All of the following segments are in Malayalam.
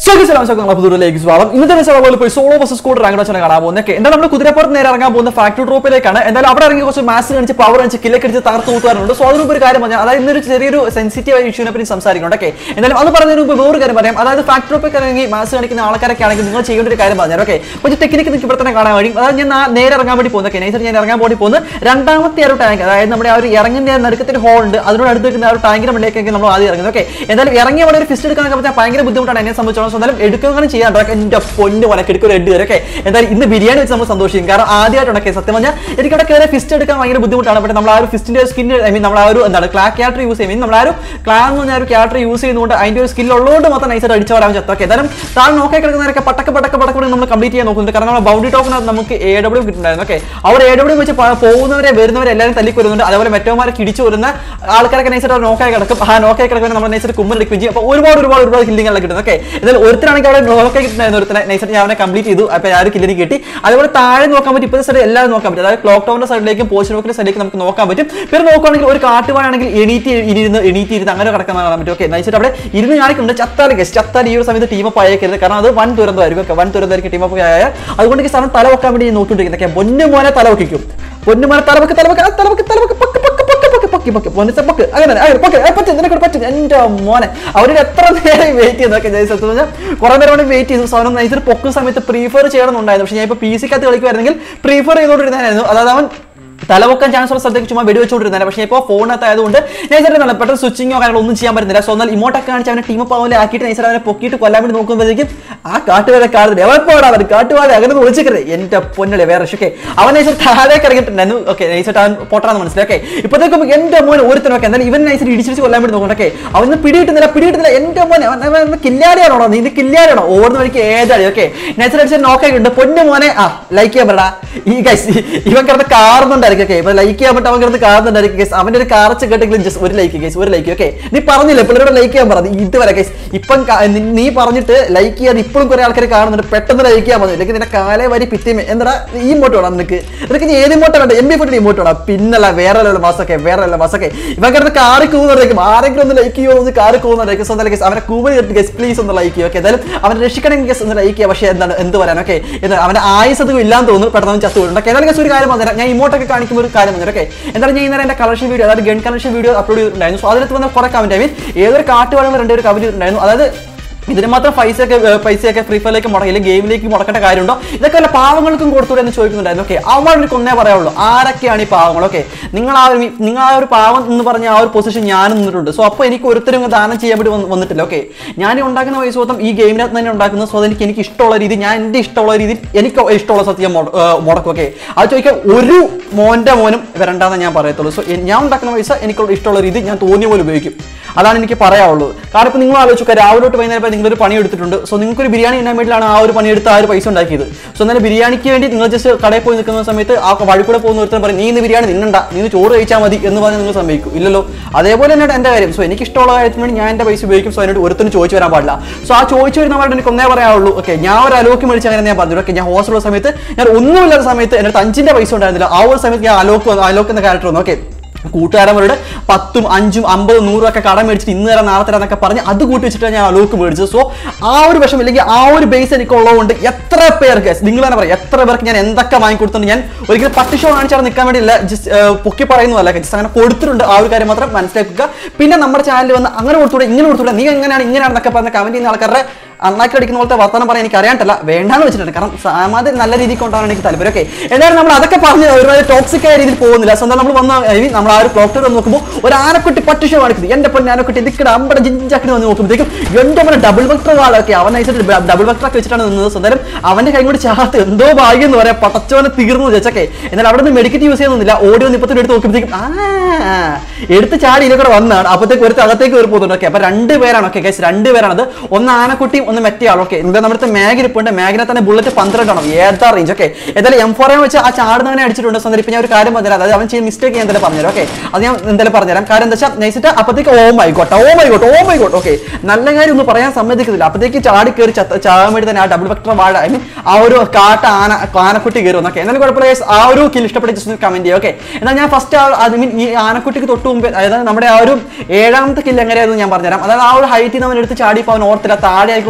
പുതുലേക്ക് സ്വാഗതം ഇന്നത്തെ ദിവസം പോയി സോളോ ബസ് സ്കൂൾ റാങ്ക് വെച്ചാണ് കാണാൻ പോകുന്നത് ഓക്കെ എന്തായാലും നമ്മൾ കുതിരപ്പുറത്ത് നേരെ ഇറങ്ങാൻ പോകുന്ന ഫാക്ടറി ട്രോപ്പിലേക്കാണ് എന്തായാലും അവിടെ ഇറങ്ങി കുറച്ച് മാസ് കാണിച്ച് പവർ കാണിച്ച് കില്ലൊക്കെ അടിച്ച് തകർത്ത് കൂട്ടുകാരുണ്ട് സോ അതിന് ഒരു കാര്യം പറഞ്ഞാൽ അതായത് ഇന്നൊരു ചെറിയൊരു സെൻസിറ്റീവ് ആയ ഇഷ്യൂനെ പറ്റി സംസാരിക്കുന്നുണ്ട് ഓക്കെ എന്തായാലും അത് പറഞ്ഞതിന് മുമ്പ് വേറൊരു കാര്യം പറയാം അതായത് ഫാക്ടറി ട്രോപ്പിൽ ഇറങ്ങി മാസ് കാണിക്കുന്ന ആൾക്കാരൊക്കെ ആണെങ്കിൽ നിങ്ങൾ ചെയ്യേണ്ട ഒരു കാര്യം പറഞ്ഞാൽ ഓക്കെ കുറച്ച് ടെക്നിക്ക് നിങ്ങൾക്ക് ഇവിടെ തന്നെ കാണാൻ കഴിയും അതായത് ഞാൻ നാ- നേരെ ഇറങ്ങാൻ വേണ്ടി പോകുന്നത് ഓക്കെ നൈസർ ഞാൻ ഇറങ്ങാൻ വേണ്ടി പോകുന്നത് രണ്ടാമത്തെ ആ ഒരു ടാങ്ക് അതായത് നമ്മുടെ ആ ഒരു ഇറങ്ങുന്ന നടുക്കത്തിൽ ഹോൾ ഉണ്ട് അതിനോട് അടുത്ത് നിൽക്കുന്ന ആ ഒരു ടാങ്കിന്റെ മുകളിലേക്ക് നമ്മൾ ആദ്യം ഇറങ്ങുന്നത് ഓക്കെ എന്തായാലും ഇറങ്ങിയ അവിടെ ഒരു ഫിസ്റ്റ് എടുക്കാനൊക്കെ പറ്റാൻ ഭയങ്കര ബുദ്ധിമുട്ടാണ് എന്നെ സംബന്ധിച്ചോളം സോ എന്തായാലും എടുക്കുകയാണ് ചെയ്യാൻ എന്റെ പൊന്ന് പോലെ എടുക്കുക ഒരു എഡ് വരെ ഓക്കെ എന്തായാലും ഇന്ന് ബിരിയാണി വെച്ച് നമ്മൾ സന്തോഷിക്കും കാരണം ആദ്യമായിട്ടൊക്കെ സത്യം പറഞ്ഞാൽ എനിക്ക് അവിടെ കയറി ഫിസ്റ്റ് എടുക്കാൻ ഭയങ്കര ബുദ്ധിമുട്ടാണ് പക്ഷേ നമ്മൾ ആ ഒരു ഫിസ്റ്റിന്റെ സ്കിൻ ഐ മീൻ നമ്മൾ ആ ഒരു എന്താണ് ക്ലാ ക്യാരക്ടർ യൂസ് ചെയ്യും നമ്മൾ ആ ഒരു ക്ലാ എന്ന് പറഞ്ഞ ഒരു ക്യാരക്ടർ യൂസ് ചെയ്യുന്നതുകൊണ്ട് അതിന്റെ ഒരു സ്കിൽ ഉള്ളതുകൊണ്ട് മാത്രം നൈസായിട്ട് അടിച്ചു വരാൻ പറ്റും ഓക്കെ എന്തായാലും താഴെ നോക്കി കിടക്കുന്നവരൊക്കെ പട്ടക്ക പട്ടക്ക പടക്കൂടെ നമ്മൾ കംപ്ലീറ്റ് ചെയ്യാൻ നോക്കുന്നുണ്ട് കാരണം നമ്മൾ ബൗണ്ടറി ടോക്കൺ നമുക്ക് എ ഡബ്ല്യൂ കിട്ടുന്നുണ്ടായിരുന്നു ഓക്കെ അവർ എ ഡബ്ല്യൂ വെച്ച് പ- പോകുന്നവരെ വരുന്നവരെ എല്ലാവരും തല്ലി വരുന്നുണ്ട് അതേപോലെ മറ്റോമാരെ കിടിച്ചു വരുന്ന ആൾക്കാരൊക്കെ നൈസായിട്ട് അവർ നോക്കായി കിടക്കും ആ നോക്കായി കിടക്കുന്ന നമ്മൾ നൈസായിട്ട് കുമ്മലെടുക്കുകയും ചെയ്യും അപ്പോൾ ഒരുപാട് ഒരുപാട് ഒരുപാട് കില്ലിങ്ങൾ കിട്ടുന്നത് ഓക്കെ എന്നാലും ഒരുത്തരാണെങ്കിൽ അവിടെ നോക്കായി കിട്ടുന്നായിരുന്നു ഒരുത്തനെ നൈസായിട്ട് ഞാൻ അവനെ കംപ്ലീറ്റ് ചെയ്തു അപ്പോൾ ആ ഒരു കില്ലിന് കിട്ടി അതേപോലെ താഴെ നോക്കാൻ പറ്റും ഇപ്പോഴത്തെ സൈഡ് എല്ലാം നോക്കാൻ പറ്റും അതായത് ക്ലോക്ക് ടൗണിന്റെ സൈഡിലേക്കും പോസ്റ്റ് നോക്കിന്റെ സൈഡിലേക്ക് നമുക്ക് നോക്കാൻ പറ്റും പിന്നെ നോക്കുകയാണെങ്കിൽ ഒരു കാട്ടുവാണെങ്കിൽ എണീറ്റ് ഇരുന്ന് എണീറ്റ് ഇരുന്ന് അങ്ങനെ കിടക്കുന്ന കാണാൻ പറ്റും ഓക്കെ നൈസായിട്ട് അവിടെ ഇരുന്ന് കാണിക്കുന്നുണ്ട് ചത്താല് ഗസ് ചത്താൽ ഈ ഒരു സമയത്ത് ടീം അപ്പ് അയക്കരുത് കാരണം അത് വൻ ദുരന്തമായിരിക്കും ഒക്കെ വൻ ദുരന്തമായിരിക്കും ടീം അപ്പ് ആയാൽ അതുകൊണ്ട് ഈ സ്ഥലം തല വെക്കാൻ വേണ്ടി ഞാൻ നോക്കിക്കൊണ്ടിരിക്കുന്നത് പൊന്നു മോനെ തല വെക്കും പൊന്നു മോനെ തല വെക്ക് തല വെക്ക് ആ തല വെക്ക് തല വെക്ക് പക്ക് പക്ക് പക്ക് പക്ക് പക്കി പക്കി പൊന്നിച്ച പക്ക് അങ്ങനെ തന്നെ, അങ്ങനെ പക്ക് ഏ, പറ്റും നിനക്ക് പറ്റും എൻ്റെ മോനെ അവര് എത്ര നേരം വെയിറ്റ് ചെയ്തൊക്കെ ജയ സത്യം പറഞ്ഞാൽ കുറെ നേരം കൊണ്ട് വെയിറ്റ് ചെയ്തു സാധനം നൈസർ പൊക്കുന്ന സമയത്ത് പ്രീഫർ ചെയ്യണമെന്നുണ്ടായിരുന്നു പക്ഷേ ഞാൻ ഇപ്പോൾ പി സിക്കകത്ത് കളിക്കുമായിരുന്നെങ്കിൽ പ്രീഫർ ചെയ്തുകൊണ്ടിരുന്നായിരുന്നു അതായത് അവൻ തലവൊക്കാൻ ചാൻസ് ഉള്ള സ്ഥലത്തേക്ക് ചുമ്മാ വെടിവെച്ചുകൊണ്ടിരുന്നത് പക്ഷേ ഇപ്പോൾ ഫോണിനകത്ത് ആയതുകൊണ്ട് നൈസർ നല്ല പെട്ടെന്ന് സ്വിച്ചിങ്ങോ കാര്യങ്ങളോ ഒന്നും ചെയ്യാൻ പറ്റുന്നില്ല സോ എന്നാൽ ഇമോട്ടൊക്കെ കാണിച്ച് അവനെ ടീം പാവലെ ആക്കിയിട്ട് നൈസർ അവനെ പൊക്കിയിട്ട് കൊല്ലാൻ വേണ്ടി നോക്കുമ്പോഴേക്കും ആ കാട്ടുകാരെ കാണുന്നില്ല എവിടെ പോടാ അവൻ കാട്ടുവാഴ അങ്ങനെ വിളിച്ചിക്കരുത് എൻ്റെ പൊന്നലെ വേറെ ഓക്കെ അവൻ നൈസർ താഴേക്ക് ഇറങ്ങിയിട്ടുണ്ടായിരുന്നു ഓക്കെ നൈസർ അവൻ പൊട്ടാന്ന് മനസ്സിലായി ഓക്കെ ഇപ്പോഴത്തേക്കും എൻ്റെ മോൻ ഒരുത്തനൊക്കെ എന്തായാലും ഇവൻ നൈസർ ഇടിച്ചിടിച്ച് കൊല്ലാൻ വേണ്ടി നോക്കട്ടെ അവന് പിടിയിട്ടുന്നില്ല പിടിയിട്ടുന്നില്ല എൻ്റെ മോനെ അവൻ അവൻ കില്ലാടിയാണോ നീ ഇത് കില്ലാടിയാണോ ഓടുന്ന വഴിക്ക് ഏതാടി ഓക്കെ നൈസർ അടിച്ച് നോക്കിയിട്ടുണ്ട് പൊന്നു മോനെ ആ ലൈക്ക് ചെയ്യാൻ പറടാ ഈ ഗൈസ് ഇവൻ കിടന്ന് കാറുന്നുണ്ടായിരിക്കും ഓക്കെ ഇപ്പൊ ലൈക്ക് ചെയ്യാൻ പറ്റും അവൻ കിടന്ന് കാറുന്നുണ്ടായിരിക്കും ഗൈസ് അവന്റെ ഒരു കാർച്ച് കേട്ടെങ്കിലും ജസ്റ്റ് ഒരു ലൈക്ക് ഗൈസ് ഒരു ലൈക്ക് ഓക്കെ നീ പറഞ്ഞില്ലേ പിള്ളേരോട് ലൈക്ക് ചെയ്യാൻ പറഞ്ഞു ഇതുവരെ ഗൈസ് ഇപ്പം ക- നി- നീ പറഞ്ഞിട്ട് ലൈക്ക് ചെയ്യാൻ ഇപ്പോഴും കുറെ ആൾക്കാർ കാണുന്നുണ്ട് പെട്ടെന്ന് ലൈക്ക് ചെയ്യാൻ പറഞ്ഞു അല്ലെങ്കിൽ നിന്റെ കാലേ വരി പിറ്റേമേ എന്താ ഈ ഇമോട്ട് വേണം നിനക്ക് നിനക്ക് നീ ഏത് ഇമോട്ട് വേണ്ട എം ബി ഫോട്ടിൽ ഇമോട്ട് വേണം പിന്നല്ല വേറെ ഉള്ള മാസൊക്കെ വേറെ ഉള്ള മാസൊക്കെ ഇവൻ കിടന്ന് കാറി കൂവുന്നതായിരിക്കും ആരെങ്കിലും ഒന്ന് ലൈക്ക് ചെയ്യുമോ ഒന്ന് കാറി കൂവുന്നതായിരിക്കും സ്വന്തം ഗൈസ് അവനെ കൂവൽ ഗസ് പ്ലീസ് ഒന്ന് ലൈക്ക് ചെയ്യും ഓക്കെ എന്തായാലും അവനെ രക്ഷിക്കണമെങ്കിൽ ഗസ് ഒന്ന് ലൈക്ക് ചെയ്യുക പക്ഷേ എന്താണ് എന്ത് പറയാൻ ഓക്കെ എന്താണ് അവന്റെ ആയുസ് അധികം ഇല്ലാന്ന് തോന്നുന്നു പെട്ടെന്ന് അവൻ ചത്തു വീഴും ഓക്കെ ഏതായാലും guys ഒരു കാര്യം പറഞ്ഞുതരാം ഞാൻ ഇമോട്ടൊക്കെ കാണിക്കുമ്പോൾ ഒരു കാര്യം പറഞ്ഞു ഓക്കെ എന്തായാലും ഞാൻ ഇന്നലെ എന്റെ കളക്ഷൻ വീഡിയോ അതായത് ഗൺ കളക്ഷൻ വീഡിയോ അപ്ലോഡ് ചെയ്തിട്ടുണ്ടായിരുന്നു സോ അതിനകത്ത് വന്ന കുറെ കമന്റ് ഐ മീൻ ഏതൊരു കാട്ടുവാഴങ്ങൾ രണ്ടുപേർ കമന്റ് ചെയ്തിട്ടുണ്ടായിരുന്നു അതായത് ഇതിന് മാത്രം പൈസയൊക്കെ ഏർ, പൈസയൊക്കെ ഫ്രീ ഫയറിലേക്ക് മുടക്കില്ല ഗെയിമിലേക്ക് മുടക്കേണ്ട കാര്യമുണ്ടോ ഇതൊക്കെ വല്ല പാവങ്ങൾക്കും കൊടുത്തൂടെ എന്ന് ചോദിക്കുന്നുണ്ടായിരുന്നു ഓക്കെ അവരുടെ കൊന്നേ പറയാവുള്ളൂ ആരൊക്കെയാണ് ഈ പാവങ്ങൾ ഓക്കെ നിങ്ങൾ ആ ഒരു നിങ്ങൾ ആ ഒരു പാവം എന്ന് പറഞ്ഞ ആ ഒരു പൊസിഷൻ ഞാൻ നിന്നിട്ടുണ്ട് സോ അപ്പോൾ എനിക്ക് ഒരുത്തരും ഇങ്ങ് ദാനം ചെയ്യാൻ വേണ്ടി വന്ന് വന്നിട്ടില്ല ഓക്കെ ഞാൻ ഈ ഉണ്ടാക്കുന്ന പൈസ മൊത്തം ഈ ഗെയിമിനകത്ത് തന്നെ ഉണ്ടാക്കുന്നത് സോ അതെനിക്ക് എനിക്ക് ഇഷ്ടമുള്ള രീതി ഞാൻ എൻ്റെ ഇഷ്ടമുള്ള രീതിയിൽ എനിക്ക് ഇഷ്ടമുള്ള സത്യം മുട- ഏർ, മുടക്കും ഓക്കെ അത് ചോദിക്കാൻ ഒരു മോൻ്റെ മോനും വരണ്ടെന്ന് ഞാൻ പറയത്തുള്ളൂ സോ ഞാൻ ഉണ്ടാക്കുന്ന പൈസ എനിക്ക് ഇഷ്ടമുള്ള രീതി ഞാൻ തോന്നിയ പോലെ ഉപയോഗിക്കും അതാണ് എനിക്ക് പറയാനുള്ളത് കാരണം ഇപ്പോൾ നിങ്ങൾ ആലോചിക്കുക രാവിലെ തൊട്ട് വൈകുന്നേരം വരെ നിങ്ങളൊരു പണി എടുത്തിട്ടുണ്ട് സോ നിങ്ങൾക്ക് ഒരു ബിരിയാണി ഉണ്ടാൻ വേണ്ടിയിട്ടാണ് ആ ഒരു പണിയെടുത്ത് ആ ഒരു പൈസ ഉണ്ടാക്കിയത് സോ എന്നാൽ ബിരിയാണിക്ക് വേണ്ടി നിങ്ങൾ ജസ്റ്റ് കടയിൽ പോയി നിൽക്കുന്ന സമയത്ത് ആ വഴി കൂടെ പോകുന്ന ഒരുത്തരം പറയും നീ ഇന്ന് ബിരിയാണി തിന്നണ്ട നീ ഇന്ന് ചോറ് കഴിച്ചാൽ മതി എന്ന് പറഞ്ഞ് നിങ്ങൾ സമ്മതിക്കും ഇല്ലല്ലോ അതേപോലെ തന്നെയാണ് എൻ്റെ കാര്യം സോ എനിക്ക് ഇഷ്ടമുള്ള കാര്യത്തിന് വേണ്ടി ഞാൻ എൻ്റെ പൈസ ഉപയോഗിക്കും സോ അതിനോട് ഒരുത്തരും ചോദിച്ചു വരാൻ പാടില്ല സോ ആ ചോദിച്ചു വരുന്നവരോട് എനിക്ക് ഒന്നേ പറയാനുള്ളൂ ഓക്കെ ഞാൻ ഒരു അലോക്ക് മേടിച്ച് അങ്ങനെ ഞാൻ പറഞ്ഞു ഓക്കെ ഞാൻ ഹോസ്റ്റലുള്ള സമയത്ത് ഞാൻ ഒന്നുമില്ലാത്ത സമയത്ത് എൻ്റെ അടുത്ത് അഞ്ചിൻ്റെ പൈസ ഉണ്ടായിരുന്നില്ല ആ ഒരു സമയത്ത് ഞാൻ അലോക്ക് വന്നു അലോക്ക് എന്ന ക്യാരക്ടർ വന്നു ഓക്കെ കൂട്ടുകാരന്മാരോട് പത്തും അഞ്ചും അമ്പതും നൂറും ഒക്കെ കടം മേടിച്ചിട്ട് ഇന്ന് തരാം നാളെ തരാം എന്നൊക്കെ പറഞ്ഞ് അത് കൂട്ടി വെച്ചിട്ടാണ് ഞാൻ അലോക്ക് മേടിച്ചത് സോ ആ ഒരു വിഷം ഇല്ലെങ്കിൽ ആ ഒരു ബേസ് എനിക്ക് ഉള്ളതുകൊണ്ട് എത്ര പേർക്ക് നിങ്ങൾ തന്നെ പറയാം എത്ര പേർക്ക് ഞാൻ എന്തൊക്കെ വാങ്ങിക്കൊടുത്തിട്ടുണ്ട് ഞാൻ ഒരിക്കലും പട്ടി ഷോ കാണിച്ചാൽ നിൽക്കാൻ വേണ്ടിയില്ല ജസ്റ്റ് പൊക്കി പറയുന്നതല്ല ജസ്റ്റ് അങ്ങനെ കൊടുത്തിട്ടുണ്ട് ആ ഒരു കാര്യം മാത്രം മനസ്സിലാക്കുക പിന്നെ നമ്മുടെ ചാനലിൽ വന്ന് അങ്ങനെ കൊടുത്തൂടെ ഇങ്ങനെ കൊടുത്തൂടെ നീ എങ്ങനെയാണ് ഇങ്ങനെയാണെന്നൊക്കെ പറഞ്ഞ കമന്റ് ചെയ്യുന്ന ആൾക്കാരുടെ അണ്ണാക്കി അടിക്കുന്ന പോലത്തെ വർത്തമാനം പറയാൻ എനിക്ക് അറിയാണ്ടല്ല വേണ്ടാന്ന് വെച്ചിട്ടുണ്ട് കാരണം സാമാതിരി നല്ല രീതിക്ക് കൊണ്ടാണ് എനിക്ക് താല്പര്യം ഓക്കെ എന്തായാലും നമ്മൾ അതൊക്കെ പറഞ്ഞ് ഒരുപാട് ടോക്സിക് ആയ രീതിയിൽ പോകുന്നില്ല സ്വന്തം നമ്മൾ വന്ന I mean, നമ്മൾ ആ ഒരു ക്ലോക്ക് ടവർ നോക്കുമ്പോൾ ഒരു ആനക്കുട്ടി പട്ടിഷോ കാണിക്കുന്നത് എന്റെ പൊന്നെ ആനക്കുട്ടി ഇതിക്കട അമ്പട ജിഞ്ചാക്കി വന്ന് നോക്കുമ്പോഴത്തേക്കും എന്റെ പോലെ ഡബിൾ വെക്ടർ കാലൊക്കെ അവൻ അയച്ചിട്ട് ഡബിൾ വെക്ടർ ഒക്കെ വെച്ചിട്ടാണ് നിന്നത് സ്വന്തം അവന്റെ കൈ കൊണ്ട് ചാത്ത് എന്തോ ഭാഗ്യം എന്ന് പറയാം പടച്ചോനെ തീർന്നു വെച്ചൊക്കെ എന്നാൽ അവിടെ നിന്ന് മെഡിക്കറ്റ് യൂസ് ചെയ്യുന്നില്ല ഓഡിയോ നിപ്പത്തിന് എടുത്ത് നോക്കുമ്പോഴത്തേക്കും ആ എടുത്ത് ചാടി ഇതിലൂടെ വന്നാണ് അപ്പോഴത്തേക്ക് ഒരു അകത്തേക്ക് കയറി പോകുന്നുണ്ട് ഓക്കെ അപ്പൊ രണ്ട് പേരാണ് ഓക്കെ ഗൈസ് രണ്ട് പേരാണത് ഒന്ന് ആനക്കുട്ടിയും ഒന്ന് മറ്റേ ആൾ ഓക്കെ എന്താ നമ്മുടെ മാഗ് ഇരിപ്പുണ്ട് മാഗിനെ തന്നെ ബുള്ളറ്റ് പന്ത്രണ്ടാണ് ഏതാ റേഞ്ച് ഓക്കെ ഏതായാലും എം ഫോർ വെച്ച് ആ ചാടുന്നവനെ അടിച്ചിട്ടുണ്ട് സ്വന്തം ഇപ്പൊ ഞാൻ ഒരു കാര്യം പറഞ്ഞുതരാം അതായത് അവൻ ചെയ്യുന്ന മിസ്റ്റേക്ക് ഞാൻ എന്തായാലും പറഞ്ഞുതരാം ഓക്കെ അത് ഞാൻ എന്തായാലും പറഞ്ഞുതരാം കാരണം എന്താ വെച്ചാൽ നൈസിട്ട് അപ്പോഴത്തേക്ക് oh my god oh my god oh my god okay നല്ല കാര്യം ഒന്നും പറയാൻ സമ്മതിക്കുന്നില്ല അപ്പോഴത്തേക്ക് ചാടി കയറി ചത്ത ചാകാൻ വേണ്ടി തന്നെ ആ ഡബിൾ വെക്ടർ വാഴ ഐ മീൻ ആ ഒരു കാട്ട ആന ആനക്കുട്ടി കയറി വന്നൊക്കെ എന്നാലും കുഴപ്പമില്ല guys. ആ ഒരു കിൽ ഇഷ്ടപ്പെട്ട് ജസ്റ്റ് കമന്റ് ചെയ്യുക ഓക്കെ എന്നാൽ ഞാൻ ഫസ്റ്റ് ഐ മീൻ ഈ ആനക്കുട്ടിക്ക് തൊട്ട് മുമ്പ് അതായത് നമ്മുടെ ആ ഒരു ഏഴാമത്തെ കില്ല് എങ്ങനെയായിരുന്നു ഞാൻ പറഞ്ഞുതരാം അതായത് ആ ഒരു ഹൈറ്റിൽ നിന്ന് അവൻ എടുത്ത് ചാടിയപ്പോൾ അവൻ ഓർത്തില്ല താഴെ ആയിരിക്കും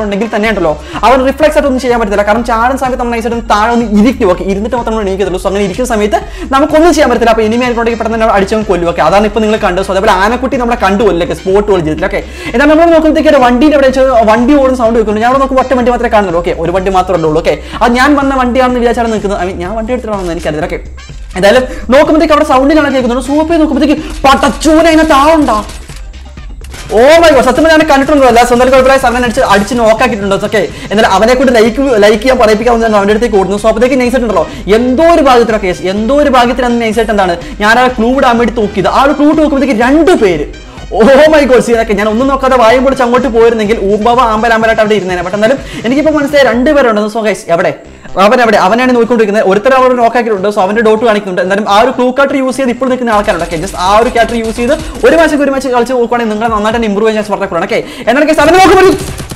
ഉണ്ടെങ്കിൽ തന്നെ ഉണ്ടല്ലോ അവൻ റിഫ്ലെക്സ് ആയിട്ട് ഒന്നും ചെയ്യാൻ പറ്റത്തില്ല കാരണം ചാടുന്ന സമയത്ത് നമ്മൾ നൈസായിട്ട് ഒന്ന് താഴെ ഒന്ന് ഇരിക്കും ഓക്കെ ഇരുന്നിട്ട് മാത്രം നമ്മൾ എണീക്കത്തുള്ളൂ സോ അങ്ങനെ ഇരിക്കുന്ന സമയത്ത് നമുക്കൊന്നും ചെയ്യാൻ പറ്റത്തില്ല അപ്പോൾ ഇനിമേ ആയിട്ടുണ്ടെങ്കിൽ പെട്ടെന്ന് തന്നെ അടിച്ചവൻ കൊല്ലും ഓക്കെ അതാണ് ഇപ്പോൾ നിങ്ങൾ കണ്ടത് സോ അതേപോലെ ആനക്കുട്ടി നമ്മളെ കണ്ടു കൊല്ലൊക്കെ സ്പോട്ട് പോലെ ചെയ്തില്ല ഓക്കെ എന്നാൽ നമ്മൾ നോക്കുമ്പോഴത്തേക്ക് ഒരു വണ്ടിയുടെ അവിടെ വെച്ച് വണ്ടി ഓടുന്ന സൗണ്ട് വെക്കുന്നു ഞാൻ അവിടെ നോക്കുമ്പോൾ ഒറ്റ വണ്ടി മാത്രമേ കാണുന്നുള്ളൂ ഓക്കെ ഒരു വണ്ടി മാത്രമേ ഉള്ളൂ ഓക്കെ അത് ഞാൻ വന്ന വണ്ടിയാണെന്ന് വിചാരിച്ചാണ് നിൽക്കുന്നത് ഐ മീൻ ഞാൻ വണ്ടി എടുത്തിട്ടാണെന്ന് എനിക്കറിയില്ല ഓക്കെ എന്തായാലും നോക്കുമ്പോഴത്തേക്ക് അവിടെ സൗണ്ടിലാണ് കേൾക്കുന്നുണ്ട് സൂപ്പ് ചെയ്ത് നോക്കുമ്പോഴത്തേക്ക് പട്ടച്ചൂന അതിനകത്ത് ആളുണ്ടാ ഓ മൈ ഗോഡ് സത്യം ഞാൻ കണ്ടിട്ടുണ്ടല്ല സ്വന്തം കുഴപ്പമില്ല സമയം അടിച്ച് അടിച്ച് നോക്കാക്കിയിട്ടുണ്ട് ഓക്കെ എന്നാൽ അവനെ കൊണ്ട് ലൈക്ക് ലൈക്ക് ചെയ്യാൻ പറയിപ്പിക്കാൻ ഞാൻ അവന്റെ അടുത്തേക്ക് ഓടുന്നു സോ അപ്പോഴത്തേക്ക് നൈസായിട്ട് ഉണ്ടല്ലോ എന്തോ ഒരു ഭാഗ്യത്തിലാണ് കേസ് എന്തോ ഒരു ഭാഗ്യത്തിലാണ് നൈസായിട്ട് എന്താണ് ഞാൻ ആ ക്ലൂ ഇടാൻ വേണ്ടി തൂക്കിയത് ആ ഒരു ക്ലൂ നോക്കുമ്പോഴത്തേക്ക് രണ്ട് പേര് ഓ മൈ ഗോഡ് സീനൊക്കെ ഞാൻ ഒന്നും നോക്കാതെ വായും പൊളിച്ച് അങ്ങോട്ട് പോയിരുന്നെങ്കിൽ ഊമ്പവ ആമ്പലാമ്പലായിട്ട് അവിടെ ഇരുന്നേനെ ബട്ട് എന്നാലും എനിക്കിപ്പോൾ മനസ്സിലായി രണ്ടുപേരുണ്ടെന്ന് സോ ഗൈസ് എവിടെ അവൻ അവിടെ അവനാണ് നോക്കിക്കൊണ്ടിരിക്കുന്നത് ഒരുത്തരം അവിടെ നോക്കാക്കിയിട്ടുണ്ട് സോ അവന്റെ ഡോട്ട് കാണിക്കുന്നുണ്ട് എന്നാലും ആ ഒരു ക്ലൂ കാറ്റർ യൂസ് ചെയ്ത് ഇപ്പോൾ നിൽക്കുന്ന ആൾക്കാരുണ്ട് ഓക്കെ ജസ്റ്റ് ആ ഒരു കാറ്റർ യൂസ് ചെയ്ത് ഒരു മാച്ച് ഒരു മാച്ച് കളിച്ച് നോക്കുവാണെങ്കിൽ നിങ്ങൾ നന്നായിട്ട് ഇമ്പ്രൂവ് ചെയ്യാൻ ചാൻസ് പറഞ്ഞ ഓക്കെ എന്നാൽ കേസ് അവനെ നോക്കുമ്പോൾ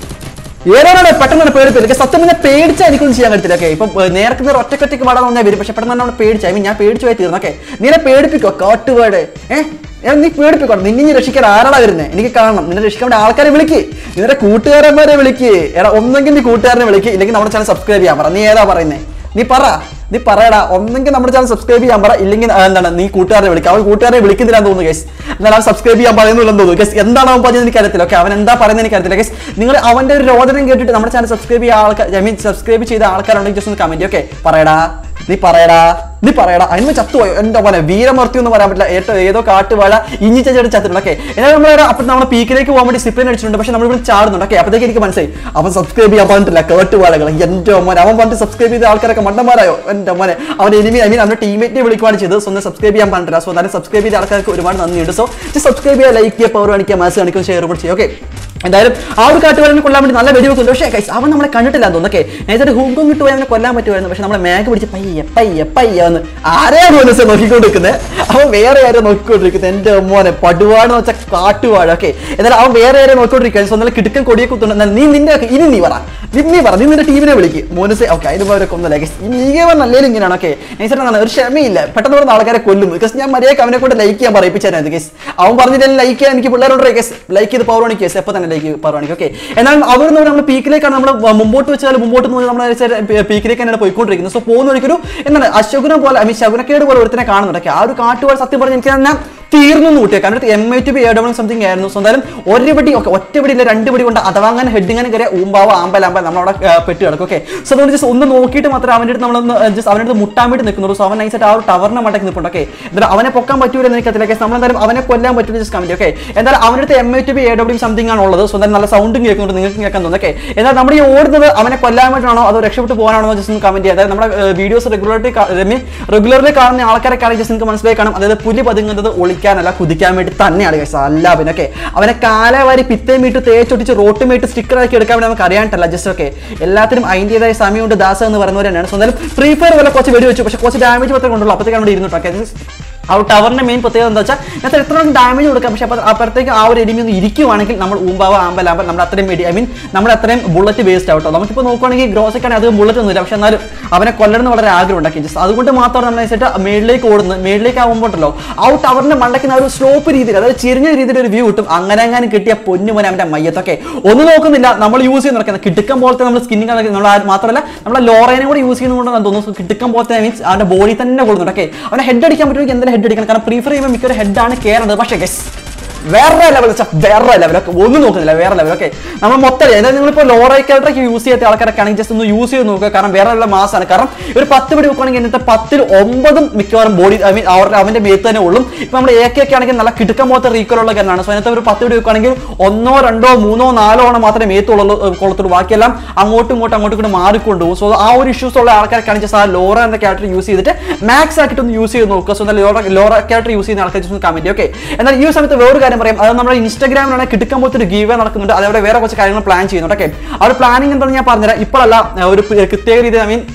ഏതാണ് പെട്ടെന്ന് പേടിപ്പില്ല സത്യം പറഞ്ഞാൽ പേടിച്ചാൽ എനിക്കൊന്നും ചെയ്യാൻ പറ്റില്ല ഓക്കെ ഇപ്പം നേരത്തെ നേരം ഒറ്റക്കൊറ്റയ്ക്ക് പാടാൻ പറഞ്ഞാൽ വരും പക്ഷെ പെട്ടെന്ന് നമ്മൾ പേടിച്ചു ഐ മീൻ ഞാൻ പേടിച്ചു പോയി തീർന്നു ഓക്കെ നീനെ പേടിപ്പിക്കോ കാട്ടുവേട് ഏഹ് നീ പേടിപ്പിക്കോ നിന്നെ ഇനി രക്ഷിക്കാൻ ആരാടാ വരുന്നത് എനിക്ക് കാണണം നിന്നെ രക്ഷിക്കാൻ വേണ്ടി ആൾക്കാരെ വിളിക്ക് നിന്റെ കൂട്ടുകാരന്മാരെ വിളിക്ക് എടാ ഒന്നെങ്കിൽ നീ കൂട്ടുകാരനെ വിളിക്ക് ഇല്ലെങ്കിൽ നമ്മുടെ ചാനൽ സബ്സ്ക്രൈബ് ചെയ്യാൻ പറ നീ ഏതാ പറയുന്നത് നീ പറ നീ പറയടാ ഒന്നെങ്കിൽ നമ്മുടെ ചാനൽ സബ്സ്ക്രൈബ് ചെയ്യാൻ പറ ഇല്ലെങ്കിൽ ആ, എന്താണ് നീ കൂട്ടുകാരെ വിളിക്കുക അവൻ കൂട്ടുകാരെ വിളിക്കുന്നില്ലാന്ന് തോന്നുന്നു കേസ് എന്നാൽ അവൻ സബ്സ്ക്രൈബ് ചെയ്യാൻ പറയുന്നില്ലെന്ന് തോന്നുന്നു കേസ് എന്താണ് അവൻ പറഞ്ഞത് എനിക്കറിയത്തില്ല ഓക്കെ അവൻ എന്താ പറയുന്നത് എനിക്കറിയത്തില്ല കേസ് നിങ്ങൾ അവന്റെ ഒരു രോദനം കേട്ടിട്ട് നമ്മുടെ ചാനൽ സബ്സ്ക്രൈബ് ചെയ്യാൻ ആൾക്കാർ ഐ മീൻ സബ്സ്ക്രൈബ് ചെയ്ത ആൾക്കാരുണ്ടെങ്കിൽ ജസ്റ്റ് ഒന്ന് കമന്റ് ഓക്കെ പറയടാ നീ പറയടാ നീ പറയടാ അതിന് ചത്തുപോയോ എന്റെ പോലെ വീരമർത്തി എന്ന് പറയാൻ പറ്റില്ല ഏറ്റവും ഏതോ കാട്ടുവാഴ ഇഞ്ഞി ചേച്ചി ചത്തിട്ടുണ്ട് ഓക്കെ എന്നാൽ നമ്മൾ അപ്പോൾ നമ്മുടെ പീക്കിലേക്ക് പോകാൻ വേണ്ടി സിപ്ലിൻ അടിച്ചിട്ടുണ്ട് പക്ഷെ നമ്മൾ ഇവിടെ ചാടുന്നുണ്ട് ഓക്കെ അപ്പോഴത്തേക്ക് എനിക്ക് മനസ്സിലായി അവൻ സബ്സ്ക്രൈബ് ചെയ്യാൻ പറഞ്ഞിട്ടില്ല കേട്ടുവാഴകൾ എന്റെ മോനെ അവൻ പറഞ്ഞിട്ട് സബ്സ്ക്രൈബ് ചെയ്ത ആൾക്കാരൊക്കെ മണ്ടന്മാരായോ എന്റെ മോനെ അവന്റെ എനിമി ഐ മീൻ അവന്റെ ടീമേറ്റിനെ വിളിക്കുവാണ് ചെയ്തത് സ്വന്തം സബ്സ്ക്രൈബ് ചെയ്യാൻ പറഞ്ഞിട്ടില്ല സോ എന്നാലും സബ്സ്ക്രൈബ് ചെയ്ത ആൾക്കാർക്ക് ഒരുപാട് നന്ദിയുണ്ട് സോ സബ്സ്ക്രൈബ് ചെയ്യുക ലൈക്ക് ചെയ്യുക പവർ കാണിക്കുക മാസ് കാണിക്കുക ഷെയർ കൂടി ചെയ്യുക ഓക്കെ എന്തായാലും ആ ഒരു കാട്ടുവാരനെ കൊല്ലാൻ വേണ്ടി നല്ല വെടിവെക്കുന്നുണ്ട് പക്ഷേ guys, അവൻ നമ്മളെ കണ്ടിട്ടില്ല തോന്നുന്നു ഓക്കെ നേരത്തെ ഹൂങ്കും കിട്ടു പോയി അവനെ കൊല്ലാൻ പറ്റുമായിരുന്നു പക്ഷെ നമ്മളെ മേഘ പിടിച്ച് പയ്യെ പയ്യെ പയ്യെ എന്ന് ആരെയാണ് മനസ്സ് നോക്കിക്കൊണ്ടിരിക്കുന്നത് അവൻ വേറെ ആരും നോക്കിക്കൊണ്ടിരിക്കുന്നത് എന്റെ മോനെ പടുവാട് എന്ന് വെച്ചാൽ കാട്ടുവാഴ ഓക്കെ എന്നാലും അവൻ വേറെ ആരും നോക്കിക്കൊണ്ടിരിക്കുകയാണ് സ്വന്തം കിടക്കൻ കൊടിയെ കുത്തുണ്ട് എന്നാൽ നീ നിന്റെ ഇനി നീ പറ നീ നീ പറ നീ നിന്റെ ടീമിനെ വിളിക്ക് മോനസ് ഓക്കെ അതിന് അവരെ കൊന്നല്ലേ ഗൈസ് ഈ മീകവൻ നല്ലേലും ഇങ്ങനെയാണ് ഓക്കെ നൈസാണ് ഒരു ക്ഷമയില്ല പെട്ടെന്ന് പറഞ്ഞ ആൾക്കാരെ കൊല്ലും ബിക്കോസ് ഞാൻ മര്യാദക്ക് അവനെ കൊണ്ട് ലൈക്ക് ചെയ്യാൻ പറയിപ്പിച്ചായിരുന്നു ഗൈസ് അവൻ പറഞ്ഞില്ലെങ്കിൽ ലൈക്ക് ചെയ്യാൻ എനിക്ക് പിള്ളേരോട് ഗൈസ് ലൈക്ക് ചെയ്ത് പവർ കാണിക്കുക എപ്പോൾ തന്നെ ലൈക്ക് പവർ കാണിക്കും ഓക്കെ എന്നാൽ അവർ എന്ന് നമ്മൾ പീക്കിലേക്കാണ് നമ്മൾ മുമ്പോട്ട് വെച്ചാൽ മുമ്പോട്ട് പോകുന്നത് നമ്മൾ പീക്കിലേക്ക് തന്നെയാണ് പോയിക്കൊണ്ടിരിക്കുന്നത് സോ പോകുന്ന ഒരിക്കലും എന്താണ് അശകുനം പോലെ ഐ മീൻ ശകുനക്കേട് പോലെ ഒരുത്തിനെ കാണുന്നുണ്ട് Okay, ആ ഒരു കാട്ടുപോലെ സത്യം പറഞ്ഞ് എനിക്ക് തന്നെ തീർന്നു എന്ന് കൂട്ടിയ കാരണം M I T B A something ആയിരുന്നു സോ എന്തായാലും ഒരു പടി ഒക്കെ ഒറ്റ പടിയില്ല രണ്ട് പടി കൊണ്ട് അഥവാ അങ്ങനെ ഹെഡിങ്ങനെ കയറിയ ഊമ്പാവോ ആമ്പലാമ്പ നമ്മളവിടെ ആ, പെട്ട് കിടക്കും ഓക്കെ സോ അതുകൊണ്ട് ജസ്റ്റ് ഒന്ന് നോക്കിയിട്ട് മാത്രം അവൻ്റെ അടുത്ത് നമ്മളൊന്ന് ജസ്റ്റ് അവൻ്റെ അടുത്ത് മുട്ടാൻ വേണ്ടി നിൽക്കുന്നുള്ളൂ സോ അവൻ നൈസായിട്ട് ആ ഒരു ടവറിനെ മടക്കി നിൽപ്പുണ്ട് ഓക്കെ എന്തായാലും അവനെ പൊക്കാൻ പറ്റൂല എന്ന് എനിക്കത്തില്ല കേസ് നമ്മളെന്തായാലും അവനെ കൊല്ലാൻ പറ്റൂല ജസ്റ്റ് കമന്റ് ഓക്കെ എന്തായാലും അവൻ്റെ അടുത്ത് M I T B A W something ആണ് ഉള്ളത് സോ എന്തായാലും നല്ല സൗണ്ടും കേൾക്കുന്നുണ്ട് നിങ്ങൾക്ക് കേൾക്കാൻ തോന്നുന്നു ഓക്കെ എന്നാൽ നമ്മൾ ഈ ഓടുന്നത് അവനെ കൊല്ലാൻ വേണ്ടിയാണോ അതോ രക്ഷപ്പെട്ട് പോകാനാണോ ജസ്റ്റ് ഒന്ന് കമന്റ് ചെയ്യുക അതായത് നമ്മുടെ വീഡിയോസ് റെഗുലർലി മീൻ റെഗുലർലി കാണുന്ന ആൾക്കാരെ കാണി ജസ്റ്റ് നിങ്ങൾക്ക് മനസ്സിലായി കാണും അതായത് പുലി പതുങ്ങുന്നത് ഒളിക്കാനല്ല കുതിക്കാൻ വേണ്ടി തന്നെയാണ് guys. അല്ല പിന്നെ ഓക്കെ അവനെ കാലവാരി പിത്തേമീട്ട് തേച്ചൊട്ടിച്ച് റോട്ടുമേട്ട് സ്റ്റിക്കർ ആക്കി എടുക്കാൻ വേണ്ടി നമുക്ക് അറിയാനിട്ടല്ല ജസ്റ്റ് ഓക്കെ എല്ലാത്തിനും അതിൻ്റെതായ സമയമുണ്ട് ദാസ എന്ന് പറയുന്നവർ തന്നെയാണ് സ്വന്തം ഫ്രീ ഫയർ പോലെ കുറച്ച് വെടി വെച്ചു പക്ഷേ കുറച്ച് ഡാമേജ് മാത്രമേ കൊണ്ടുള്ളൂ അപ്പോഴത്തേക്കാണ് ഇവിടെ ഇരുന്നിട്ടൊക്കെ ആ ഒരു ടവറിന്റെ മെയിൻ പ്രത്യേകത എന്താ വെച്ചാൽ ഇതിനകത്ത് എത്ര ഡാമേജ് കൊടുക്കാം പക്ഷെ അപ്പോൾ അപ്പുറത്തേക്ക് ആ ഒരു എലിമി ഒന്ന് ഇരിക്കുവാണെങ്കിൽ നമ്മൾ ഊമ്പാവ ആമ്പലാമ്പൽ നമ്മൾ അത്രയും വെടി ഐ മീൻ നമ്മൾ അത്രയും ബുള്ളറ്റ് വേസ്റ്റ് ആവട്ടോ നമുക്കിപ്പോൾ നോക്കുവാണെങ്കിൽ ഗ്രോസൊക്കെ അത് ബുള്ളറ്റ് ഒന്നുമില്ല പക്ഷെ എന്നാലും അവനെ കൊല്ലണമെന്ന് വളരെ ആഗ്രഹം ഉണ്ടാക്കി ജസ്റ്റ് അതുകൊണ്ട് മാത്രമാണ് നമ്മൾ വെച്ചിട്ട് മേളിലേക്ക് ഓടുന്നത് മേളിലേക്ക് ആകുമ്പോഴല്ലോ ആ ഒരു ടവറിന്റെ മണ്ടയ്ക്കുന്ന ആ ഒരു സ്ലോപ്പ് രീതിയിൽ അതായത് ചെറിയ രീതിയിൽ ഒരു വ്യൂ കിട്ടും അങ്ങനെ അങ്ങനെ കിട്ടിയ പൊന്നു മോനെ അവന്റെ മയ്യത്തൊക്കെ ഒന്നും നോക്കുന്നില്ല നമ്മൾ യൂസ് ചെയ്യുന്ന നടക്കുന്നത് കിടുക്കം പോലത്തെ നമ്മൾ സ്കിന്നിങ് നമ്മൾ ആ- മാത്രമല്ല നമ്മളെ ലോറേനെ കൂടെ യൂസ് ചെയ്യുന്നതുകൊണ്ട് തോന്നുന്നു കിടുക്കം പോലത്തെ മീൻസ് അവന്റെ ബോഡി തന്നെ കൊടുക്കുന്നുണ്ട് ഓക്കെ അവനെ ഹെഡ് അടിക്കാൻ പറ്റുമെങ്കിൽ എന്തായാലും ഹെഡ് അടിക്കണം കാരണം പ്രീഫർ ചെയ്യുമ്പോൾ മിക്കൊരു ഹെഡാണ് കയറുന്നത് പക്ഷേ ഗസ് വേറെ ലെവൽ വെച്ചാൽ വേറെ ലെവലൊക്കെ ഒന്നും നോക്കുന്നില്ല വേറെ ലെവലൊക്കെ നമ്മൾ മൊത്തം അതായത് നിങ്ങളിപ്പോൾ ലോറൈ ക്യാരക്ടറൊക്കെ യൂസ് ചെയ്യാത്ത ആൾക്കാരൊക്കെ ആണെങ്കിൽ ജസ്റ്റ് ഒന്ന് യൂസ് ചെയ്ത് നോക്കുക കാരണം വേറെ നല്ല മാസമാണ് കാരണം ഒരു പത്ത് പടി നോക്കുകയാണെങ്കിൽ എന്നിട്ട് പത്തിൽ ഒമ്പതും മിക്കവാറും ബോഡി ഐ മീൻ അവരുടെ അവന്റെ മേത്ത് തന്നെ ഉള്ളും ഇപ്പൊ നമ്മൾ എ കെ ഒക്കെ ആണെങ്കിൽ നല്ല കിടുക്കം പോലത്തെ റീക്കോളുള്ള കാരണമാണ് സോ അതിനകത്ത് ഒരു പത്ത് പടി നോക്കുകയാണെങ്കിൽ ഒന്നോ രണ്ടോ മൂന്നോ നാലോ ആണ് മാത്രമേ മേത്തുള്ളൂ കൊളത്തുള്ളൂ ബാക്കിയെല്ലാം അങ്ങോട്ടും ഇങ്ങോട്ടും അങ്ങോട്ടും ഇങ്ങോട്ട് മാറിക്കൊണ്ടുപോകും സോ ആ ഒരു ഇഷ്യൂസ് ഉള്ള ആൾക്കാരൊക്കെ ആണെങ്കിൽ just ആ ലോറ എന്ന ക്യാരക്ടർ യൂസ് ചെയ്തിട്ട് മാക്സ് ആക്കിയിട്ട് ഒന്ന് യൂസ് ചെയ്ത് നോക്കുക സോ എന്നാൽ ലോറ ലോറ ക്യാരക്ടർ യൂസ് ചെയ്യുന്ന ആൾക്കാർ just കമന്റ് ഓക്കെ എന്നാൽ ഈ ഒരു സമയത്ത് വേറൊരു കാര്യം പറയാം അത് നമ്മുടെ ഇൻസ്റ്റാഗ്രാമിലാണ് കിടക്കാൻ പോലത്തെ ഒരു ഗീവേ നടക്കുന്നുണ്ട് അതേപോലെ വേറെ കുറച്ച് കാര്യങ്ങൾ പ്ലാൻ ചെയ്യുന്നുണ്ട് ഓക്കെ ആ ഒരു പ്ലാനിങ് എന്താണെന്ന് ഞാൻ പറഞ്ഞുതരാം ഇപ്പോഴല്ല ഒരു പ്രത്യേക രീതിയിൽ ഐ മീൻ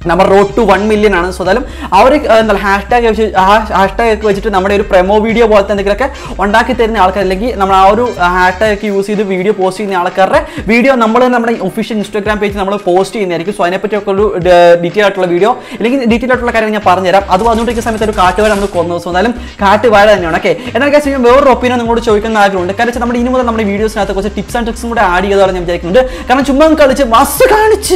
നമ്മുടെ റോഡ് ടു വൺ മില്യൺ ആണ് സോ എന്തായാലും അവർ എന്താ ഹാഷ് ടാഗ് വെച്ച് ഹാഷ് ടാഗ് ഒക്കെ വെച്ചിട്ട് നമ്മുടെ ഒരു പ്രൊമോ വീഡിയോ പോലത്തെ എന്തെങ്കിലുമൊക്കെ ഉണ്ടാക്കി തരുന്ന ആൾക്കാർ അല്ലെങ്കിൽ നമ്മൾ ആ ഒരു ഹാഷ് ടാഗ് ഒക്കെ യൂസ് ചെയ്ത് വീഡിയോ പോസ്റ്റ് ചെയ്യുന്ന ആൾക്കാരുടെ വീഡിയോ നമ്മൾ നമ്മുടെ ഒഫീഷ്യൽ ഇൻസ്റ്റാഗ്രാം പേജ് നമ്മൾ പോസ്റ്റ് ചെയ്യുന്നതായിരിക്കും സോ അതിനെപ്പറ്റി ഒക്കെ ഒരു ഡീറ്റെയിൽ ആയിട്ടുള്ള വീഡിയോ അല്ലെങ്കിൽ ഡീറ്റെയിൽ ആയിട്ടുള്ള കാര്യം ഞാൻ പറഞ്ഞുതരാം അത് വന്നുകൊണ്ടിരിക്കുന്ന സമയത്ത് ഒരു കാട്ടുവാഴ നമ്മൾ കൊന്നു സോ എന്തായാലും കാട്ടുവാഴ തന്നെയാണ് ഓക്കെ എന്നാൽ കാര്യം ഞാൻ വേറൊരു ഒപ്പീനിയൻ നിങ്ങളോട് ചോദിക്കുന്ന ആഗ്രഹമുണ്ട് കാരണം വെച്ചാൽ നമ്മുടെ ഇനി മുതൽ നമ്മുടെ വീഡിയോസിനകത്ത് കുറച്ച് ടിപ്സ് ആൻഡ് ട്രിക്സും കൂടെ ആഡ് ചെയ്തതാണ് ഞാൻ വിചാരിക്കുന്നുണ്ട് കാരണം ചുമ്മാ കളിച്ച് മസ് കാണിച്ച്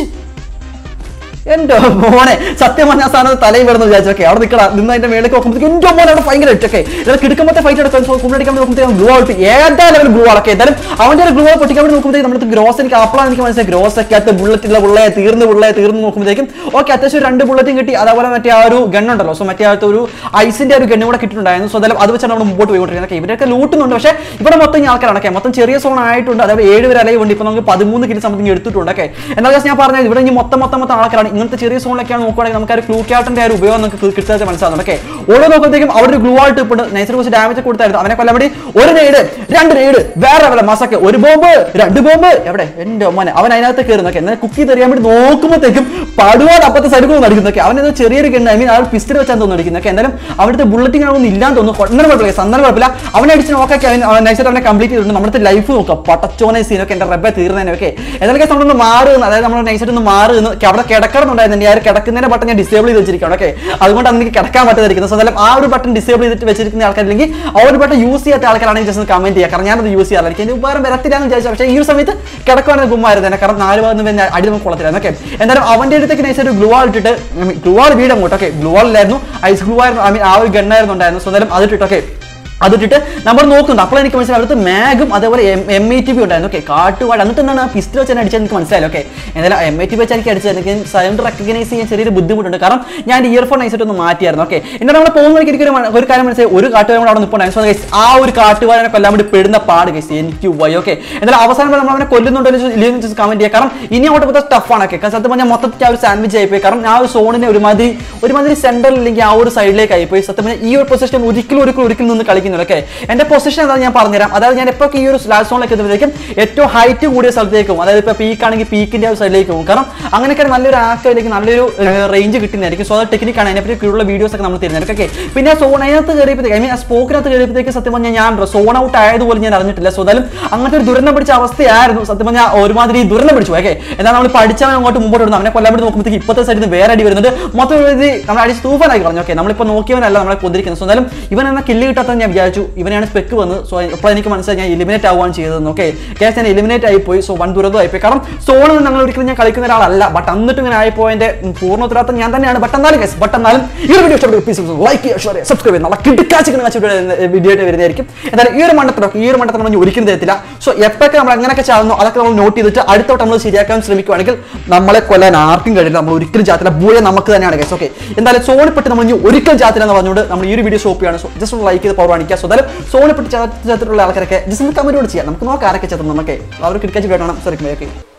എന്റെ മോനെ സത്യം പറഞ്ഞ ആ സാധനം തലയിൽ വരുന്നത് വിചാരിച്ചൊക്കെ അവിടെ നിൽക്കട നിന്ന് അതിന്റെ മേലേക്ക് നോക്കുമ്പോഴത്തേക്ക് എന്റെ മോനെ അവിടെ ഭയങ്കര ഇട്ടൊക്കെ ഇതൊക്കെ കിടക്കുമ്പോഴത്തെ ഫൈറ്റ് എടുക്കാൻ കുണ്ടടിക്കാൻ നോക്കുമ്പോഴത്തേക്കും ഗ്ലൂ ഔട്ട് ഏതാ ലെവൽ ഗ്ലൂ ആളൊക്കെ എന്തായാലും അവന്റെ ഒരു ഗ്ലൂ പൊട്ടിക്കാൻ വേണ്ടി നോക്കുമ്പോഴത്തേക്ക് നമ്മുടെ ഗ്രോസ് എനിക്ക് അപ്പോഴാണ് എനിക്ക് മനസ്സിലായി ഗ്രോസ് ഒക്കെ അകത്ത് ബുള്ളറ്റില്ല ബുള്ളയെ തീർന്ന് ബുള്ളയെ തീർന്ന് നോക്കുമ്പോഴത്തേക്കും ഓക്കെ അത്യാവശ്യം രണ്ട് ബുള്ളറ്റും കിട്ടി അതേപോലെ മറ്റേ ആ ഒരു ഗൺ ഉണ്ടല്ലോ സോ മറ്റേ ആ ഒരു ഐസിന്റെ ഒരു ഗണ്ണ് കൂടെ കിട്ടിയിട്ടുണ്ടായിരുന്നു സോ എന്തായാലും അത് വെച്ചാണ് നമ്മൾ മുമ്പോട്ട് പോയിക്കൊണ്ടിരിക്കുന്നത് Okay, ഇവരൊക്കെ ലൂട്ടുന്നുണ്ട് പക്ഷേ ഇവിടെ മൊത്തം ഈ ആൾക്കാരാണ് okay, മൊത്തം ചെറിയ സോൺ ആയിട്ടുണ്ട് അതായത് ഏഴ് വരെ അല്ലെങ്കിൽ ഉണ്ട് ഇപ്പൊ നമുക്ക് പതിമൂന്ന് കിലോ സംതിങ് എടുത്തിട്ടുണ്ട് ഓക്കെ എന്നാൽ just ഞാൻ പറഞ്ഞത് ഇവിടെ ഇനി മൊത്തം മൊത്തം മൊത്തം ആൾക്കാരാണ് ഇങ്ങനത്തെ ചെറിയ സോണിലൊക്കെയാണ് നോക്കുവാണെങ്കിൽ നമുക്ക് ആ ഒരു ക്ലൂ ക്യാട്ടിന്റെ ആ ഒരു ഉപയോഗം നമുക്ക് കൃത്യമായിട്ട് മനസ്സിലാകും ഓക്കെ ഓരോ നോക്കുമ്പോഴത്തേക്കും അവിടെ ഒരു ഗ്ലൂ ആയിട്ട് ഇപ്പോൾ നൈസർ കുറച്ച് ഡാമേജ് കൊടുത്തായിരുന്നു അവനെ കൊല്ലാൻ വേണ്ടി ഒരു റെയ്ഡ് രണ്ട് റെയ്ഡ് വേറെ അവിടെ മസക്ക് ഒരു ബോംബ് രണ്ട് ബോംബ് എവിടെ എന്റെ മോനെ അവൻ അതിനകത്ത് കയറുന്നൊക്കെ എന്നാൽ കുക്കി തെറിയാൻ വേണ്ടി നോക്കുമ്പോഴത്തേക്കും പടുവാട് അപ്പത്തെ സൈഡിൽ നിന്ന് അടിക്കുന്നൊക്കെ അവൻ ഏതോ ചെറിയൊരു ഗണ്ണ് ഐ മീൻ ആ പിസ്റ്റൽ വെച്ചാൽ തോന്നുന്നു അടിക്കുന്നൊക്കെ എന്തായാലും അവിടുത്തെ ബുള്ളറ്റിംഗ് ഒന്നും ഇല്ലാന്ന് തോന്നുന്നു ഒന്നും കുഴപ്പമില്ല സന്ദർഭം കുഴപ്പമില്ല അവനെ അടിച്ച് നോക്കാക്കി അവൻ നൈസായിട്ട് അവനെ കംപ്ലീറ്റ് ചെയ്തിട്ടുണ്ട് നമ്മുടെ ലൈഫ് നോക്കാം പട്ടച്ചോനെ സീനൊക്കെ എന്റെ റബ്ബെ തീർന്നതിനൊക്കെ ഏതൊക്കെ നമ്മളൊന്ന് മാറുന്നു അതായത് നമ്മൾ നൈസായിട്ട് ഒന്ന് മാറുന്നു അവിടെ കിടക്കണമെന്നുണ്ടായിരുന്നു ഞാൻ കിടക്കുന്നതിന്റെ ബട്ടൺ ഞാൻ ഡിസേബിൾ ചെയ്ത് വെച്ചിരിക്കുകയാണ് ഓക്കെ അതുകൊണ്ട് എനിക്ക് കിടക്കാൻ പറ്റാതിരിക്കുന്നത് സോ എന്തായാലും ആ ഒരു ബട്ടൺ ഡിസേബിൾ ചെയ്തിട്ട് വെച്ചിരിക്കുന്ന ആൾക്കാരില്ലെങ്കിൽ ആ ഒരു ബട്ടൺ യൂസ് ചെയ്യാത്ത ആൾക്കാരാണെങ്കിൽ ജസ്റ്റ് കമന്റ് ചെയ്യുക കാരണം ഞാനത് യൂസ് ചെയ്യാറില്ല എനിക്ക് അതിന് ഉപകാരം വരത്തില്ല എന്ന് വിചാരിച്ചു പക്ഷേ ഈ ഒരു സമയത്ത് കിടക്കുവാണെങ്കിൽ ഗുമ്മായിരുന്നു തന്നെ കാരണം നാല് ഭാഗത്ത് നിന്ന് അടി നമുക്ക് കൊള്ളത്തില്ലായിരുന്നു ഓക്കെ എന്തായാലും അവന്റെ അടുത്തേക്ക് നൈസായിട്ട് ഗ്ലൂ ആൾ ഇട്ടിട്ട് ഗ്ലൂ ആൾ വീട് അങ്ങോട്ട് ഓക്കെ ഗ്ലൂ ആളില്ലായിരുന്നു ഐസ് ഗ്ലൂ ആയിരുന്നു ഐ മീൻ ആ ഒരു ഗണ്ണായിരുന്നു ഉണ്ടായിരുന്നു സോ എന്തായാലും അതിട്ടിട്ട് ഓക്കെ അതിട്ടിട്ട് നമ്മൾ നോക്കുന്നു അപ്പോൾ എനിക്ക് മനസ്സിലായി അവിടുത്തെ മാഗും അതേപോലെ എം ഐ ടി ബി ഉണ്ടായിരുന്നു ഓക്കെ കാട്ടുപാട് എന്നിട്ട് എന്താണ് ആ പിസ്റ്റൽ വെച്ച് അടിച്ചത് എനിക്ക് മനസ്സിലായി ഓക്കെ എന്തായാലും എം ഐ ടി വെച്ച് എനിക്ക് അടിച്ചത് എനിക്ക് സൗണ്ട് റെക്കഗ്നൈസ് ചെയ്യാൻ ചെറിയൊരു ബുദ്ധിമുട്ടുണ്ട് കാരണം ഞാൻ ഇയർഫോൺ അയച്ചിട്ട് ഒന്ന് മാറ്റിയായിരുന്നു ഓക്കെ എന്നാൽ നമ്മൾ പോകുന്ന വഴിക്ക് എനിക്കൊരു മ- ഒരു കാര്യം മനസ്സിലായി ഒരു കാട്ടുകാരൻ കൂടെ അവിടെ നിൽപ്പുണ്ടായിരുന്നു So guys, ആ ഒരു കാട്ടുകാരനെ കൊല്ലാൻ വേണ്ടി പെടുന്ന പാട് ഗൈസ് എനിക്ക് വൈ ഓക്കെ എന്നാലും അവസാനം വരെ നമ്മൾ അവനെ കൊല്ലുന്നുണ്ടോ ഇല്ലെങ്കിൽ കമന്റ് ചെയ്യുക കാരണം ഇനി അങ്ങോട്ട് മൊത്തം ടഫാണ് ഒക്കെ കാരണം സത്യം പറഞ്ഞാൽ മൊത്തത്തിൽ ആ ഒരു സാൻഡ്വിച്ച് ആയിപ്പോയി കാരണം ആ ഒരു സോണിനെ ഒരുമാതിരി ഒരുമാതിരി സെന്ററിൽ അല്ലെങ്കിൽ ആ ഒരു സൈഡിലേക്ക് ആയിപ്പോയി സത്യം പറഞ്ഞാൽ ഈ ഒരു പൊസിഷൻ ഒരിക്കലും ഒരിക്കലും ഒരിക്കലും നിന്ന് കളിക്കുന്നില്ല ഓക്കെ എന്റെ പൊസിഷൻ എന്താ ഞാൻ പറഞ്ഞുതരാം അതായത് ഞാൻ എപ്പോഴൊക്കെ ഈ ഒരു ലാസ്റ്റ് സോണിലേക്ക് എത്തുമ്പോഴേക്കും ഏറ്റവും ഹൈറ്റ് കൂടിയ സ്ഥലത്തേക്കും അതായത് ഇപ്പോൾ പീക്ക് ആണെങ്കിൽ പീക്കിന്റെ ആ ഒരു സൈഡിലേക്ക് പോകും കാരണം അങ്ങനെയൊക്കെ നല്ലൊരു ആക്കിലേക്ക് നല്ലൊരു റേഞ്ച് കിട്ടുന്നതായിരിക്കും സോ അത് ടെക്നിക്കാണ് അതിനെപ്പറ്റി ഉള്ള വീഡിയോസ് ഒക്കെ നമ്മൾ തരുന്നത് ഓക്കെ പിന്നെ സോൺ അതിനകത്ത് കയറിയപ്പോഴത്തേക്ക് ഐ മീൻ സ്പോക്കിനകത്ത് കയറിയപ്പോഴത്തേക്ക് സത്യം പറഞ്ഞാൽ ഞാൻ സോൺ ഔട്ട് ആയതുപോലെ ഞാൻ അറിഞ്ഞിട്ടില്ല സോ എന്തായാലും അങ്ങനത്തെ ഒരു ദുരന്തം പിടിച്ച അവസ്ഥയായിരുന്നു സത്യം പറഞ്ഞാൽ ഒരുമാതിരി ദുരന്തം പിടിച്ചു ഓക്കെ എന്നാൽ നമ്മൾ പഠിച്ചാൽ അങ്ങോട്ട് മുമ്പോട്ട് വിടുന്നു അവനെ കൊല്ലാൻ വേണ്ടി നോക്കുമ്പോഴത്തേക്ക് ഇപ്പോഴത്തെ സൈഡിൽ നിന്ന് വേറെ അടി വരുന്നുണ്ട് മൊത്തം ഒരു ഇത് നമ്മൾ അടിച്ച് തൂഫാനായി പറഞ്ഞു ഓക്കെ നമ്മളിപ്പോൾ നോക്കിയവനല്ല നമ്മളെ കൊതിരിക്കുന്നത് സോ എന്തായാലും ഇവൻ എന്ന കില്ല് കിട്ടാത്തത് ഞാൻ വിചാരിച്ചു ഇവനാണ് സ്പെക്ക് വന്ന് സോ അപ്പോൾ എനിക്ക് മനസ്സിലായി ഞാൻ എലിമിനേറ്റ് ആവുകയാണ് ചെയ്തതെന്ന് ഓക്കെ കേസ് ഞാൻ എലിമിനേറ്റ് ആയിപ്പോയി സോ വൻ ദുരന്തം ആയിപ്പോയി കാരണം സോണിൽ ഞങ്ങൾ ഒരിക്കലും ഞാൻ കളിക്കുന്ന ഒരാളല്ല ബട്ട് എന്നിട്ട് ഇങ്ങനെ ആയിപ്പോയതിന്റെ പൂർണ്ണ ഉത്തരവാദിത്തം ഞാൻ തന്നെയാണ് ബട്ട് എന്നാലും കേസ് ബട്ട് എന്നാലും ഈ ഒരു വീഡിയോ ഇഷ്ടപ്പെട്ടു പ്ലീസ് ലൈക്ക് ചെയ്യുക ഷെയർ ചെയ്യുക സബ്സ്ക്രൈബ് ചെയ്യുക നല്ല കിടക്കാച്ചിക്കുന്ന കാച്ചു വീഡിയോ ആയിട്ട് വരുന്നതായിരിക്കും എന്തായാലും ഈ ഒരു മണ്ടത്തിലൊക്കെ ഈ ഒരു മണ്ടത്തിൽ നമ്മൾ ഒരിക്കലും തരത്തില്ല സോ എപ്പോഴൊക്കെ നമ്മൾ എങ്ങനെയൊക്കെ ചാടുന്നു അതൊക്കെ നമ്മൾ നോട്ട് ചെയ്തിട്ട് അടുത്തോട്ട് നമ്മൾ ശരിയാക്കാൻ ശ്രമിക്കുകയാണെങ്കിൽ നമ്മളെ കൊല്ലാൻ ആർക്കും കഴിയില്ല നമ്മൾ ഒരിക്കലും ചാത്തില്ല ബൂയെ നമുക്ക് തന്നെയാണ് കേസ് ഓക്കെ എന്തായാലും സോണിപ്പെട്ട് നമ്മൾ ഇനി ഒരിക്കലും ചാത്തില്ല എന്ന് പറഞ്ഞുകൊണ്ട് നമ്മൾ ഈ ഒരു വീഡിയോ സ്റ്റോപ്പ് ചെയ്യാണ് സോ ജസ്റ്റ് ഒന്ന് ലൈക്ക് ചെയ്ത് പവർ കാണിക്കുക സോ എന്തായാലും സോണിപ്പെട്ട് ചാത്തിട്ടുള്ള ആൾക്കാരൊക്കെ ജസ്റ്റ് ഒന്ന് കമന്റ് ചെയ്യാം നമുക്ക് നോക്കാം ആരൊക്കെ ചാത്തുന്നു നമുക്ക് അവർ കിടക്കാച്ച് കേട്ടണം ശ്രമിക്കുമ്പോൾ ഓക്കെ